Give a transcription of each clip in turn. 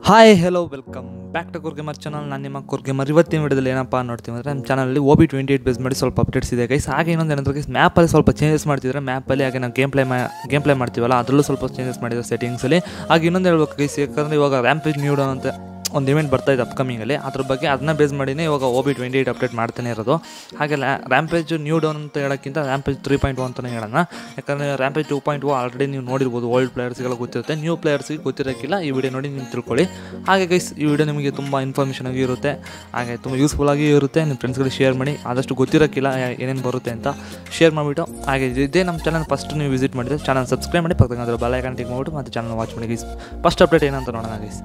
Hi hello welcome back to Kurgamer channel ನಾನು ನಿಮ್ಮ ಕುರ್ಗೆಮರ್ ಇವತ್ತಿನ ವಿಡಿಯೋದಲ್ಲಿ ಏನಪ್ಪ ನೋಡ್ತೀವಿ ಅಂದರೆ ನಮ್ಮ ಚಾನಲಲ್ಲಿ O B twenty eight base ಮಾಡಿ ಸ್ವಲ್ಪ ಅಪ್ಡೇಟ್ಸ್ ಇದೆ ಗೈಸ್ ಹಾಗೆ ಇನ್ನೊಂದು ಏನಂದ್ರೆ ಗೈಸ್ ಮ್ಯಾಪಲ್ಲಿ ಸ್ವಲ್ಪ ಚೇಂಜಸ್ ಮಾಡ್ತಿದ್ರೆ ಮ್ಯಾಪಲ್ಲಿ ಹಾಗೆ ನಾವು ಗೇಮ್ ಪ್ಲೇ ಮಾ ಗೇಮ್ ಪ್ಲೇ ಮಾಡ್ತೀವಲ್ಲ ಅದರಲ್ಲೂ ಸ್ವಲ್ಪ ಚೇಂಜಸ್ ಮಾಡಿದ್ದಾರೆ ಸೆಟ್ಟಿಂಗ್ಸಲ್ಲಿ ಹಾಗೆ ಇನ್ನೊಂದು ಹೇಳ್ಬೇಕು ಗೈಸ್ ಯಾಕಂದರೆ ಇವಾಗ ರ್ಯಾಂಪೇಜ್ ನ್ಯೂಡೋ ಅಂತ ಒಂದು ಇವೆಂಟ್ ಬರ್ತಾ ಇದೆ ಅಪ್ಕಮಿಂಗಲ್ಲಿ ಅದ್ರ ಬಗ್ಗೆ ಅದನ್ನ ಬೇಸ್ ಮಾಡಿನೇ ಇವಾಗ O B twenty eight update ಮಾಡ್ತಾನೆ ಇರೋದು ಹಾಗೆ ರ್ಯಾಂಪೇಜ್ ನ್ಯೂ ಡೌನ್ ಅಂತ ಹೇಳೋಕ್ಕಿಂತ ರ್ಯಾಂಪೇಜ್ ತ್ರೀ ಪಾಯಿಂಟ್ ಅಂತಲೇ ಹೇಳೋಣ ಯಾಕಂದರೆ rampage two point oh already ನೀವು ನೋಡಿರ್ಬೋದು ಓಲ್ಡ್ ಪ್ಲೇಯರ್ಸ್ಗೆಲ್ಲ ಗೊತ್ತಿರುತ್ತೆ ನ್ಯೂ ಪ್ಲೇಯರ್ಸ್ಗೆ ಗೊತ್ತಿರೋಕ್ಕಿಲ್ಲ ಈ ವಿಡಿಯೋ ನೋಡಿ ನೀವು ತಿಳ್ಕೊಳ್ಳಿ ಹಾಗೆ ಗೈಸ್ ಈ ವಿಡಿಯೋ ನಿಮಗೆ ತುಂಬ ಇನ್ಫಾರ್ಮೇಷನ್ ಆಗಿ ಇರುತ್ತೆ ಹಾಗೆ ತುಂಬ ಯೂಸ್ಫುಲ್ ಆಗಿ ಇರುತ್ತೆ ನಿಮ್ಮ ಫ್ರೆಂಡ್ಸ್ಗಳಿಗೆ ಶೇರ್ ಮಾಡಿ ಆದಷ್ಟು ಗೊತ್ತಿರೋಕ್ಕಿಲ್ಲ ಏನೇನು ಬರುತ್ತೆ ಅಂತ ಶೇರ್ ಮಾಡಿಬಿಟ್ಟು ಹಾಗೆ ಇದೇ ನಮ್ಮ ಚಾನಲ್ ಫಸ್ಟ್ ನೀವು ವಿಸಿಟ್ ಮಾಡಿದ್ರೆ ಚಾನಲ್ ಸಬ್ಸ್ಕ್ರೈಬ್ ಮಾಡಿ ಪಕ್ಕದಾಗ ಅದರ ಬೆಲ್ ಐಕಾನ್ ಟಿಕ್ ಮಾಡಿಬಿಟ್ಟು ಮತ್ತೆ ಚಾನಲ್ ವಾಚ್ ಮಾಡಿ ಗೈಸ್ ಫಸ್ಟ್ ಅಪ್ಡೇಟ್ ಏನಂತ ನೋಡೋಣ ಗೈಸ್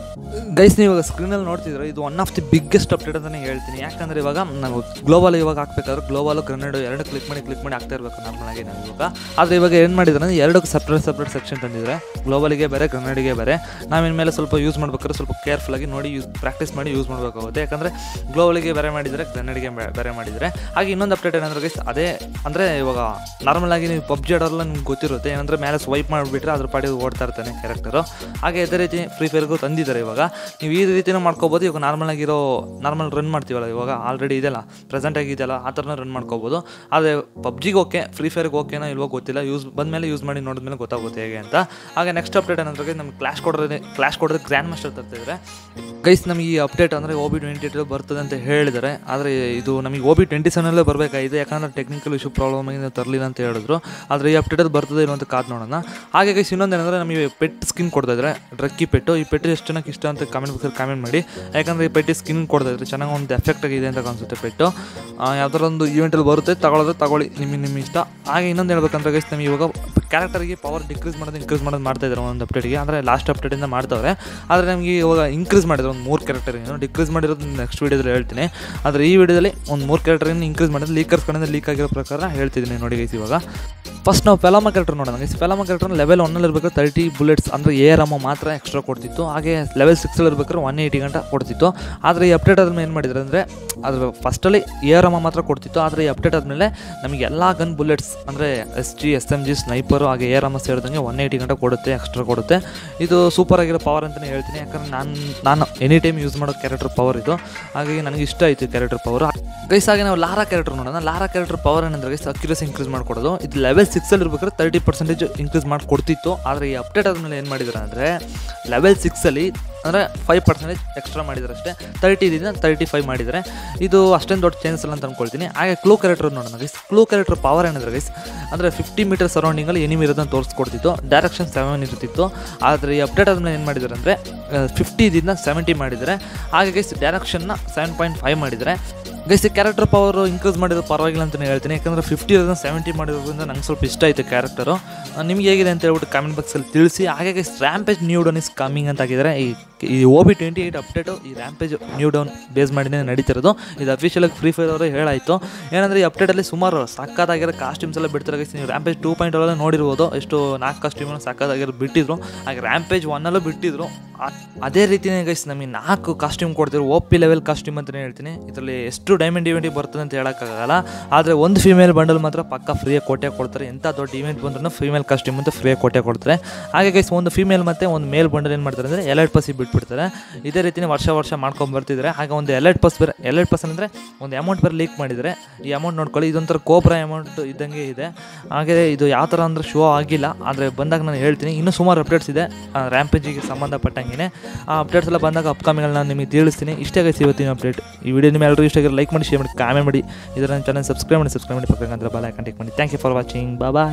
ಗೈಸ್ ನೀವು ಇವಾಗ ಸ್ಕ್ರೀನಲ್ಲಿ ನೋಡ್ತಿದ್ರೆ ಇದು one of the biggest update ಅಂತಲೇ ಹೇಳ್ತೀನಿ ಯಾಕಂದರೆ ಇವಾಗ ನಾವು ಗ್ಲೋಬಲ್ ಇವಾಗ ಹಾಕ್ಬೇಕಾದ್ರೆ ಗ್ಲೋಬಲ್ ಗ್ರೆನೇಡ್ ಎರಡು ಕ್ಲಿಕ್ ಮಾಡಿ ಕ್ಲಿಕ್ ಮಾಡಿ ಆಗ್ತಾ ಇರಬೇಕು ನಾರ್ಮಲಾಗಿ ನಾವು ಇವಾಗ ಆದರೆ ಇವಾಗ ಏನು ಮಾಡಿದ್ರೆ ಅಂದರೆ ಎರಡಕ್ಕೆ ಸಪ್ರೇಟ್ ಸಪ್ರೇಟ್ ಸೆಕ್ಷನ್ ತಂದಿದ್ರೆ ಗ್ಲೋಬಲಿಗೆ ಬೇರೆ ಗ್ರೆನೇಡಿಗೆ ಬೇರೆ ನಾವಿನ ಮೇಲೆ ಸ್ವಲ್ಪ ಯೂಸ್ ಮಾಡ್ಬೇಕಾದ್ರೆ ಸ್ವಲ್ಪ ಕೇರ್ಫುಲ್ಲಾಗಿ ನೋಡಿ ಯೂಸ್ ಪ್ರಾಕ್ಟೀಸ್ ಮಾಡಿ ಯೂಸ್ ಮಾಡಬೇಕಾಗುತ್ತೆ ಯಾಕಂದರೆ ಗ್ಲೋಬಲಿಗೆ ಬೇರೆ ಮಾಡಿದರೆ ಗ್ರೆನೇಡಿಗೆ ಬೇರೆ ಮಾಡಿದರೆ ಹಾಗೆ ಇನ್ನೊಂದು ಅಪ್ಡೇಟ್ ಏನಂದ್ರೆ ಗೈಸ್ ಅದೇ ಅಂದರೆ ಇವಾಗ ನಾರ್ಮಲ್ ಆಗಿ ನೀವು ಪಬ್ಜಿ ಆಡೋಲ್ಲ ನಿಮ್ಗೆ ಗೊತ್ತಿರುತ್ತೆ ಏನಂದರೆ ಮೇಲೆ ಸ್ವೈಪ್ ಮಾಡಿಬಿಟ್ರೆ ಅದ್ರ ಪಾಡಿ ಓಡ್ತಾ ಇರ್ತಾನೆ ಕ್ಯಾರೆಕ್ಟರು ಹಾಗೆ ಇದೇ ರೀತಿ ಫ್ರೀ ಫೈರ್ಗೂ ತಂದಿದ್ದಾರೆ ಇವಾಗ ನೀವು ಈ ರೀತಿನೂ ಮಾಡ್ಕೋಬೋದು ಇವಾಗ ನಾರ್ಮಲ್ ಆಗಿರೋ ನಾರ್ಮಲ್ ರನ್ ಮಾಡ್ತೀವಲ್ಲ ಇವಾಗ ಆಲ್ರೆಡಿ ಇದೆಯಲ್ಲ ಪ್ರೆಸೆಂಟ್ ಆಗಿದೆಯಲ್ಲ ಆ ಥರನ ರನ್ ಮಾಡ್ಕೋಬೋದು ಆದರೆ ಪಬ್ಜಿಗೆ ಓಕೆ ಫ್ರೀ ಫೈರ್ಗೆ ಓಕೆನೋ ಇಲ್ವೋ ಗೊತ್ತಿಲ್ಲ ಯೂಸ್ ಬಂದಮೇಲೆ ಯೂಸ್ ಮಾಡಿ ನೋಡಿದ್ಮೇಲೆ ಗೊತ್ತಾಗುತ್ತೆ ಹೇಗೆ ಅಂತ ಹಾಗೆ ನೆಕ್ಸ್ಟ್ ಅಪ್ಡೇಟ್ ಏನಂದ್ರೆ ನಮ್ಗೆ ಕ್ಲಾಶ್ ಕೊಡೋದೇ ಕ್ಲಾಶ್ ಕೊಡೋದು ಗ್ರ್ಯಾಂಡ್ ಮಾಸ್ಟರ್ ತರ್ತಿದ್ರೆ ಗೈಸ್ ನಮಗೆ ಈ ಅಪ್ಡೇಟ್ ಅಂದರೆ ಓ ಬಿ ಟ್ವೆಂಟಿ ಏಟ್ ಬರ್ತದೆ ಅಂತ ಹೇಳಿದ್ದಾರೆ ಆದರೆ ಇದು ನಮಗೆ ಓ ಬಿ ಟ್ವೆಂಟಿ ಸೆವೆನಲ್ಲೇ ಬರಬೇಕಾಗಿದೆ ಯಾಕಂದರೆ ಟೆಕ್ನಿಕಲ್ ಇಶ್ಯೂ ಪ್ರಾಬ್ಲಮ್ ಆಗಿ ತರಲಿಲ್ಲ ಅಂತ ಹೇಳಿದ್ರು ಆದರೆ ಈ ಅಪ್ಡೇಟಲ್ಲಿ ಬರ್ತದೆ ಇರುವಂಥ ಕಾದು ನೋಡೋಣ ಹಾಗೆ ಗೈಸ್ ಇನ್ನೊಂದು ಏನಂದರೆ ನಮಗೆ ಪೆಟ್ ಸ್ಕಿನ್ ಕೊಡ್ತಾ ಇದ್ದಾರೆ ಡ್ರಕ್ಕಿ ಪೆಟ್ಟು ಈ ಪೆಟ್ಟು ಎಷ್ಟು ಜನಕ್ಕೆ ಇಷ್ಟ ಅಂತ ಕಮೆಂಟ್ ಬಾಕ್ಸಲ್ಲಿ ಕಮೆಂಟ್ ಮಾಡಿ ಯಾಕಂದರೆ ಈ ಪೆಟ್ಟಿ ಸ್ಕಿನ್ ಕೊಡ್ತಾ ಇದ್ದಾರೆ ಚೆನ್ನಾಗಿ ಒಂದು ಎಫೆಕ್ಟ್ ಆಗಿದೆ ಅಂತ ಕಾಣಿಸುತ್ತೆ ಪೆಟ್ಟು ಯಾವ್ದಾರ ಒಂದು ಈವೆಂಟಲ್ಲಿ ಬರುತ್ತೆ ತಗೊಳ್ಳೋದು ತಗೊಳ್ಳಿ ನಿಮಗೆ ನಿಮ್ಮ ಇಷ್ಟ ಹಾಗೆ ಇನ್ನೊಂದು ಹೇಳ್ಬೇಕಂದ್ರೆ ಗೈಸ್ ನಮಗೆ ಇವಾಗ ಕ್ಯಾರೆಕ್ಟರ್ಗೆ ಪವರ್ ಡಿಕ್ರೀಸ್ ಮಾಡೋದು ಇನ್ಕ್ರೀಸ್ ಮಾಡೋದು ಮಾಡ್ತಾ ಇದ್ದಾರೆ ಒಂದು ಅಪ್ಡೇಟ್ಗೆ ಅಂದರೆ ಲಾಸ್ಟ್ ಅಪ್ಡೇಟಿಂದ ಮಾಡ್ತಾವ್ರೆ ಆದರೆ ನಮಗೆ ಇವಾಗ ಇನ್ಕ್ರೀಸ್ ಮಾಡಿದ್ರು ಒಂದು ಮೂರು ಕ್ಯಾರೆಕ್ಟರ್ಗೆ ಡಿಕ್ರೀಸ್ ಮಾಡಿರೋದು ನೆಕ್ಸ್ಟ್ ವೀಡಿಯೋದಲ್ಲಿ ಹೇಳ್ತೀನಿ ಆದರೆ ಈ ವಿಡಿಯೋದಲ್ಲಿ ಒಂದು ಮೂರು ಕ್ಯಾರೆಕ್ಟರ್ನ ಇನ್ಕ್ರೀಸ್ ಮಾಡಿದ್ರೆ ಲೀಕರ್ಸ್ ಕಡೆಯಿಂದ ಲೀಕ್ ಆಗಿರೋ ಪ್ರಕಾರ ಹೇಳ್ತಿದ್ದೀನಿ ನೋಡಿ ಗೈಸ್ ಇವಾಗ ಫಸ್ಟ್ ನಾವು ಫೆಲಮ ಕ್ಯಾರೆಕ್ಟರ್ ನೋಡೋಣ ಗೈಸ್ ಫೆಲಮ ಕ್ಯಾರೆಕ್ಟರ್ ಲೆವೆಲ್ ಒನ್ನಲ್ಲಿ ಇರಬೇಕು ತರ್ಟಿ ಬುಲೆಟ್ಸ್ ಅಂದರೆ ಎ ರಮ್ಮ ಮಾತ್ರ ಎಕ್ಸ್ಟ್ರಾ ಕೊಡ್ತಿತ್ತು ಹಾಗೆ ಲೆವೆಲ್ ಸಿಕ್ಸಲ್ಲಿ ಇರ್ಬೇಕಾದ್ರೆ ಒನ್ ಏಯ್ಟಿ ಗಂಟೆ ಕೊಡ್ತಿತ್ತು ಆದರೆ ಈ ಅಪ್ಡೇಟ್ ಆದ್ಮೇಲೆ ಏನು ಮಾಡಿದ್ರು ಅಂದರೆ ಅದು ಫಸ್ಟಲ್ಲಿ ಎ ರಮ್ಮ ಮಾತ್ರ ಕೊಡ್ತಿತ್ತು ಆದರೆ ಈ ಅಪ್ಡೇಟ್ ಆದಮೇಲೆ ನಮಗೆ ಎಲ್ಲ ಗನ್ ಬುಲೆಟ್ಸ್ ಅಂದರೆ S G S M G sniper ಹಾಗೆ ಎ ರಮ್ಮ ಸೇರಿದಂಗೆ ಒನ್ ಏಯ್ಟಿ ಗಂಟೆ ಕೊಡುತ್ತೆ ಎಕ್ಸ್ಟ್ರಾ ಕೊಡುತ್ತೆ ಇದು ಸೂಪರ್ ಆಗಿರೋ ಪವರ್ ಅಂತಲೇ ಹೇಳ್ತೀನಿ ಯಾಕಂದರೆ ನಾನು ನಾನು ಎನಿ ಟೈಮ್ ಯೂಸ್ ಮಾಡೋ ಕ್ಯಾರೆಕ್ಟರ್ ಪವರ್ ಇದು ಹಾಗಾಗಿ ನನಗೆ ಇಷ್ಟ ಆಯಿತು ಕ್ಯಾರೆಕ್ಟರ್ ಪವರ್ ಗೈಸ್ ಹಾಗೆ ನಾವು ಲಾರಾ ಕ್ಯಾರೆಕ್ಟರ್ ನೋಡೋಣ ಲಾರಾ ಕ್ಯಾರೆಕ್ಟರ್ ಪವರ್ ಏನಂದ್ರೆ ಗೈಸ್ ಅಕ್ಯುರಸಿ ಇನ್ಕ್ರೀಸ್ ಮಾಡ್ಕೊಡೋದು ಇದು ಲೆವೆಲ್ ಸಿಕ್ಸಲ್ಲಿ ಇರ್ಬೇಕಾದ್ರೆ ತರ್ಟಿ ಪರ್ಸೆಂಟೇಜ್ ಇನ್ಕ್ರೀಸ್ ಮಾಡಿ ಕೊಡ್ತಿತ್ತು ಆದರೆ ಈ ಅಪ್ಡೇಟ್ ಆದಮೇಲೆ ಏನು ಮಾಡಿದ್ದಾರೆ ಅಂದರೆ ಲೆವೆಲ್ ಸಿಕ್ಸಲ್ಲಿ ಅಂದರೆ ಫೈವ್ ಪರ್ಸೆಂಟೇಜ್ ಎಕ್ಸ್ಟ್ರಾ ಮಾಡಿದ್ದಾರೆ ಅಷ್ಟೇ ತರ್ಟಿದಿಂದ ತರ್ಟಿ ಫೈವ್ ಮಾಡಿದ್ದಾರೆ ಇದು ಅಷ್ಟೊಂದು ದೊಡ್ಡ ಚೇಂಜಸ್ ಅಲ್ಲ ಅಂತ ಅಂದ್ಕೊಳ್ತೀನಿ ಹಾಗೆ ಕ್ಲೂ ಕ್ಯಾರೆಕ್ಟರ್ ನೋಡೋಣ ಗೈಸ್ ಕ್ಲೂ ಕ್ಯಾರೆಕ್ಟರ್ ಪವರ್ ಏನಂದ್ರೆ ಗೈಸ್ ಅಂದರೆ ಫಿಫ್ಟಿ ಮೀಟರ್ ಸರೌಂಡಿಂಗಲ್ಲಿ ಎನಿಮಿ ಇರೋದನ್ನು ತೋರಿಸ್ಕೊಡ್ತಿತ್ತು ಡೈರೆಕ್ಷನ್ ಸೆವೆನ್ ಇರ್ತಿತ್ತು ಆದರೆ ಈ ಅಪ್ಡೇಟ್ ಆದಮೇಲೆ ಏನು ಮಾಡಿದ್ದಾರೆ ಅಂದರೆ ಫಿಫ್ಟಿದಿಂದ ಸೆವೆಂಟಿ ಮಾಡಿದ್ದಾರೆ ಹಾಗೆ ಗೈಸ್ ಡೈರೆಕ್ಷನ್ನ ಸೆವೆನ್ ಪಾಯಿಂಟ್ ಫೈವ್ ಮಾಡಿದ್ದಾರೆ ಗೈಸ್ ಕ್ಯಾರೆಕ್ಟರ್ ಪವರ್ ಇನ್ಕ್ರೀಸ್ ಮಾಡಿರೋದು ಪರವಾಗಿಲ್ಲ ಅಂತಲೇ ಹೇಳ್ತೀನಿ ಯಾಕಂದರೆ ಫಿಫ್ಟಿ ಇರೋದನ್ನ ಸೆವೆಂಟಿ ಮಾಡಿರೋದ್ರಿಂದ ನಂಗೆ ಸ್ವಲ್ಪ ಇಷ್ಟ ಆಯಿತು ಕ್ಯಾರೆಕ್ಟರು ನಿಮ್ಗೆ ಹೇಗಿದೆ ಅಂತ ಹೇಳ್ಬಿಟ್ಟು ಕಾಮೆಂಟ್ ಬಾಕ್ಸಲ್ಲಿ ತಿಳಿಸಿ ಹಾಗೆ guys rampage new dawn is coming ಅಂತ ಹಾಕಿದ್ದಾರೆ ಈ ಈ O B twenty eight update ಈ ರ್ಯಾಂಪೇಜ್ ನ್ಯೂ ಡೌನ್ ಬೇಸ್ ಮಾಡಿನೇ ನಡೀತಿರೋದು ಇದು ಅಫಿಷಿಯಲಾಗಿ ಫ್ರೀ ಫೈರ್ ಅವರು ಹೇಳಾಯಿತು ಏನಂದರೆ ಈ ಅಪ್ಡೇಟಲ್ಲಿ ಸುಮಾರು ಸಕ್ಕತ್ತಾಗಿರೋ ಕಾಸ್ಟ್ಯೂಮ್ಸ್ ಎಲ್ಲ ಬಿಡ್ತಾರೆ ಗೈಸ್ ನೀವು ರ್ಯಾಂಪೇಜ್ ಟೂ ಪಾಯಿಂಟ್ ಒಳಗೆ ನೋಡಿರ್ಬೋದು ಎಷ್ಟು ನಾಲ್ಕು ಕಾಸ್ಟ್ಯೂಮನ್ನು ಸಕ್ಕತ್ತಾಗಿರೋ ಬಿಟ್ಟಿದ್ರು ಹಾಗೆ ರ್ಯಾಂಪೇಜ್ ಒನ್ನಲ್ಲೂ ಬಿಟ್ಟಿದ್ರು ಅದೇ ರೀತಿಯೇ ಗೈಸ್ ನಮಗೆ ನಾಲ್ಕು ಕಾಸ್ಟ್ಯೂಮ್ ಕೊಡ್ತಿದ್ರು ಓ ಪಿ ಲೆವೆಲ್ ಕಾಸ್ಟ್ಯೂಮ್ ಅಂತಲೇ ಹೇಳ್ತೀನಿ ಇದರಲ್ಲಿ ಎಷ್ಟು ಡೈಮಂಡ್ ಇವೆಂಟಿಗೆ ಬರ್ತದೆ ಅಂತ ಹೇಳೋಕ್ಕಾಗಲ್ಲ ಆದರೆ ಒಂದು ಫಿಮೇಲ್ ಬಂಡಲ್ ಮಾತ್ರ ಪಕ್ಕ ಫ್ರೀಯಾಗಿ ಕೊಟ್ಟೆ ಕೊಡ್ತಾರೆ ಎಂಥ ದೊಡ್ಡ ಇವೆಂಟ್ ಬಂದ್ರೂ ಫಿಮೇಲ್ ಕಾಸ್ಟ್ಯೂಮ್ ಅಂತ ಫ್ರೀಯಾಗಿ ಕೊಟ್ಟೆ ಕೊಡ್ತಾರೆ ಹಾಗೆ ಗೈಸ್ ಒಂದು ಫಿಮೇಲ್ ಮತ್ತು ಒಂದು ಮೇಲ್ ಬಂಡಲ್ ಏನು ಮಾಡ್ತಾರೆ ಅಂದರೆ ಎಲೈಟ್ ಪಸ್ಸಿಗೆ ಬಿಟ್ಬಿಡ್ತಾರೆ ಇದೇ ರೀತಿನೇ ವರ್ಷ ವರ್ಷ ಮಾಡ್ಕೊಂಡು ಬರ್ತಿದ್ದಾರೆ ಹಾಗೆ ಒಂದು ಎಲೈಟ್ ಪಸ್ ಬೇರೆ ಎಲೈಟ್ ಪಸ್ ಅಂದರೆ ಒಂದು ಅಮೌಂಟ್ ಬೇರೆ ಲೀಕ್ ಮಾಡಿದರೆ ಈ ಅಮೌಂಟ್ ನೋಡ್ಕೊಳ್ಳಿ ಇದೊಂಥರ ಕೋಬ್ರಾ ಅಮೌಂಟ್ ಇದ್ದಂಗೆ ಇದೆ ಹಾಗೆ ಇದು ಯಾವ ಥರ ಅಂದರೆ ಶೋ ಆಗಿಲ್ಲ ಆದರೆ ಬಂದಾಗ ನಾನು ಹೇಳ್ತೀನಿ ಇನ್ನೂ ಸುಮಾರು ಅಪ್ಡೇಟ್ಸ್ ಇದೆ ರ್ಯಾಂಪೇಜಿಗೆ ಸಂಬಂಧಪಟ್ಟಂಗೆ ಆ ಅಪ್ಡೇಟ್ಸ್ ಎಲ್ಲ ಬಂದಾಗ ಅಪ್ಕಮಿಂಗ್ ನಾನು ನಿಮಗೆ ತಿಳಿಸ್ತೀನಿ ಇಷ್ಟೇ ಗೈಸ್ ಇವತ್ತಿನ ಅಪ್ಡೇಟ್ ಈ ವಿಡಿಯೋ ನಿಮ್ಮ ಎಲ್ಲರೂ ಇಷ್ಟ ಲೈಕ್ ಮಾಡಿ ಶೇರ್ ಮಾಡಿ ಕಾಮೆಂಟ್ ಮಾಡಿ ಇದರ ನನ್ನ ಚಾನಲ್ ಸಬ್ಸ್ಕ್ರೈಬ್ ಮಾಡಿ ಸಬ್ಸ್ಕ್ರೈಬ್ ಮಾಡಿ ಪಕ್ಕಂದ್ರೆ ಬಾಯ್ ಕಾಂಟ್ಯಾಕ್ಟ್ ಮಾಡಿ thank you for watching bye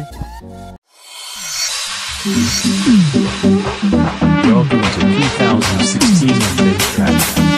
Welcome to 2016 Update Track.